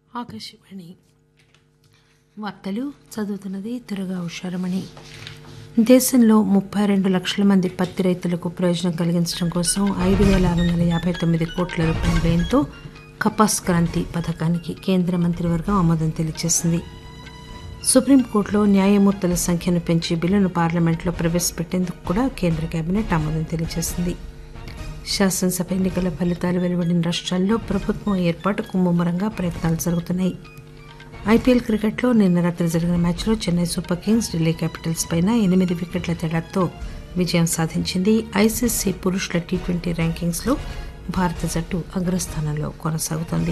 ఆకాశవాణి వార్తలు చదువుతున్నది తురగా ఉషారమణి దేశంలో ముప్పై రెండు లక్షల మంది పత్తి రైతులకు ప్రయోజనం కలిగించడం కోసం ఐదు పేల ఆరు వందల యాభై తొమ్మిది కోట్ల రూపాయల వ్యయంతో కపాస్ క్రాంతి పథకానికి కేంద్ర మంత్రివర్గం ఆమోదం తెలియజేసింది సుప్రీంకోర్టులో న్యాయమూర్తుల సంఖ్యను పెంచి బిల్లును పార్లమెంట్లో ప్రవేశపెట్టేందుకు కూడా కేంద్ర కేబినెట్ ఆమోదం తెలియజేసింది శాసనసభ ఎన్నికల ఫలితాలు వెలువడిన రాష్ట్రాల్లో ప్రభుత్వం ఏర్పాటుకు ముమ్మరంగా ప్రయత్నాలు జరుగుతున్నాయి ఐపీఎల్ క్రికెట్లో నిన్న రాత్రి జరిగిన మ్యాచ్లో Chennai super kings Delhi capitals పైన ఎనిమిది వికెట్ల తేడాతో విజయం సాధించింది ఐసీసీ పురుషుల టీ ట్వంటీ ర్యాంకింగ్స్లో భారత జట్టు అగ్రస్థానంలో కొనసాగుతోంది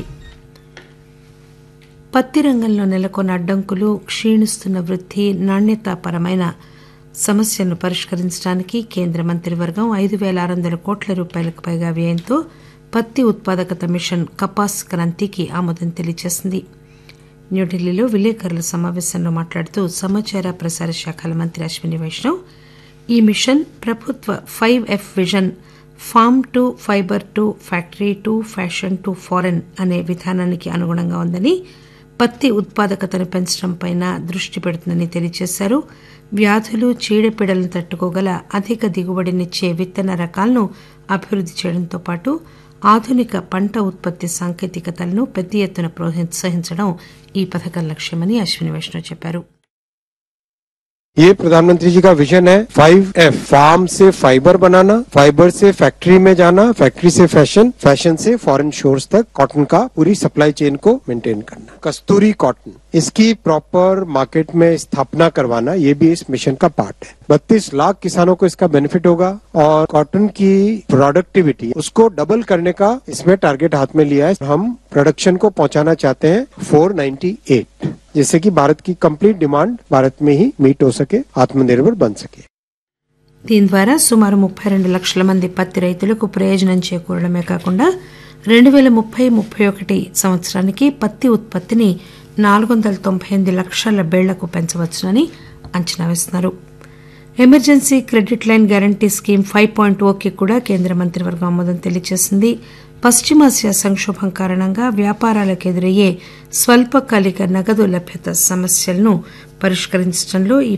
పత్తి రంగంలో నెలకొన్న అడ్డంకులు క్షీణిస్తున్న వృద్ధి నాణ్యతాపరమైన సమస్యలను పరిష్కరించడానికి కేంద్ర మంత్రివర్గం ఐదు పేల ఆరు వందల కోట్ల రూపాయలకు పైగా వ్యయంతో పత్తి ఉత్పాదకత మిషన్ కపాస్ క్రాంతికి ఆమోదం తెలియజేసింది న్యూఢిల్లీలో విలేకరుల సమావేశంలో మాట్లాడుతూ సమాచార ప్రసార శాఖల మంత్రి అశ్విని వైష్ణవ్ ఈ మిషన్ ప్రభుత్వ five F vision farm to fibre to factory to fashion to foreign అనే విధానానికి అనుగుణంగా ఉందని పత్తి ఉత్పాదకతను పెంచడంపై దృష్టి పెడుతుందని తెలియజేశారు వ్యాధులు చీడపీడలను తట్టుకోగల అధిక దిగుబడినిచ్చే విత్తన రకాలను అభివృద్ది చేయడంతో పాటు ఆధునిక పంట ఉత్పత్తి సాంకేతికతలను పెద్ద ఎత్తున ప్రోత్సహించడం ఈ పథకం లక్ష్యమని అశ్విని వైష్ణవ్ చెప్పారు ये प्रधानमंत्री जी का विजन है फाइव एफ फार्म से फाइबर बनाना फाइबर से फैक्ट्री में जाना फैक्ट्री से फैशन फैशन से फॉरेन शोर्स तक कॉटन का पूरी सप्लाई चेन को मेंटेन करना कस्तूरी कॉटन इसकी प्रॉपर मार्केट में स्थापना करवाना ये भी इस मिशन का पार्ट है बत्तीस लाख किसानों को इसका बेनिफिट होगा और कॉटन की प्रोडक्टिविटी उसको डबल करने का इसमें टारगेट हाथ में लिया है हम प्रोडक्शन को पहुंचाना चाहते हैं 498 जिससे कि भारत की कंप्लीट डिमांड भारत में ही मीट हो सके आत्मनिर्भर बन सके దీని ద్వారా సుమారు ముప్పై రెండు లక్షల మంది పత్తి రైతులకు ప్రయోజనం చేకూరడమే కాకుండా రెండు పేల ముప్పై ముప్పై ఒకటి సంవత్సరానికి పత్తి ఉత్పత్తిని నాలుగు వందల తొంభై ఎనిమిది లక్షల బేళ్లకు పెంచవచ్చునని అంచనా వేస్తున్నారు emergency credit line guarantee scheme five point ఓకి కూడా కేంద్ర మంత్రివర్గం ఆమోదం తెలియజేసింది పశ్చిమాసియా సంక్షోభం కారణంగా వ్యాపారాలకు ఎదురయ్యే స్వల్పకాలిక నగదు లభ్యత సమస్యలను పరిష్కరించడంలో ఈ